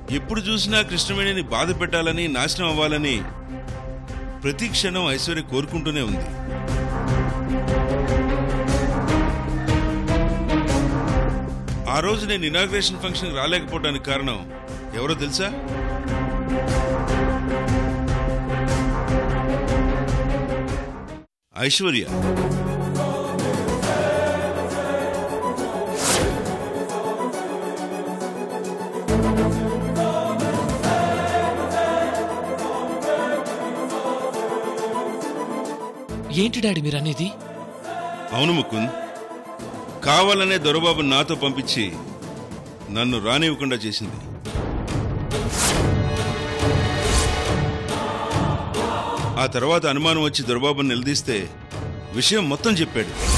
ఎప్పుడు చూసినా కృష్ణవేణిని బాధ పెట్టాలని నాశనం అవ్వాలని ప్రతి క్షణం ఐశ్వర్య కోరుకుంటూనే ఉంది ఆ రోజు నేను ఇనాగ్రేషన్ ఫంక్షన్ రాలేకపోవడానికి కారణం ఎవరో తెలుసా ఐశ్వర్య ఏంటి డాడీ మీరు అనేది అవును ముకుంద్ కావాలనే దొరబాబు నాతో పంపించి నన్ను రానివ్వకుండా చేసింది ఆ తర్వాత అనుమానం వచ్చి దొరబాబుని నిలదీస్తే విషయం మొత్తం చెప్పాడు